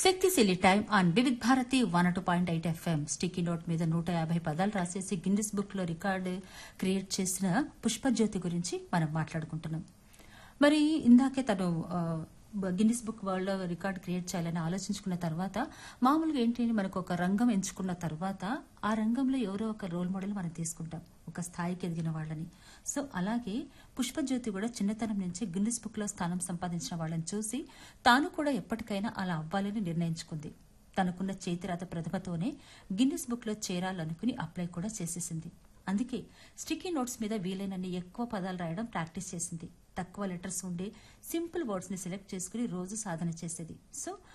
శక్తిశీలి time on Vividh Bharati one two point eight FM sticky note మీద నూట యాభై పదాలు రాసేసి గిన్నిస్ బుక్ లో రికార్డు క్రియేట్ చేసిన పుష్పజ్యోతి గురించి మనం మాట్లాడుకుంటున్నాం మరి ఇందాకే తను ఆ, గిన్నిస్ బుక్ వరల్డ్ లో రికార్డ్ క్రియేట్ చేయాలని ఆలోచించుకున్న తర్వాత మామూలుగా ఏంటి మనకు ఒక రంగం ఎంచుకున్న తర్వాత ఆ రంగంలో ఎవరో ఒక రోల్ మోడల్ మనం తీసుకుంటాం ఒక స్థాయికి ఎదిగిన వాళ్ళని సో అలాగే పుష్పజ్యోతి కూడా చిన్నతనం నుంచి గిన్నిస్ బుక్ లో స్థానం సంపాదించిన వాళ్ళని చూసి తాను కూడా ఎప్పటికైనా అలా అవ్వాలని నిర్ణయించుకుంది తనకున్న చేతిరాత ప్రతిభతోనే గిన్నిస్ బుక్ లో చేరాలనుకుని అప్లై కూడా చేసేసింది అందుకే స్టిక్కీ నోట్స్ మీద వీలైనన్ని ఎక్కువ పదాలు రాయడం ప్రాక్టీస్ చేసింది తక్కువ లెటర్స్ ఉండే సింపుల్ వర్డ్స్ ని సెలెక్ట్ చేసుకుని రోజు సాధన చేసేది సో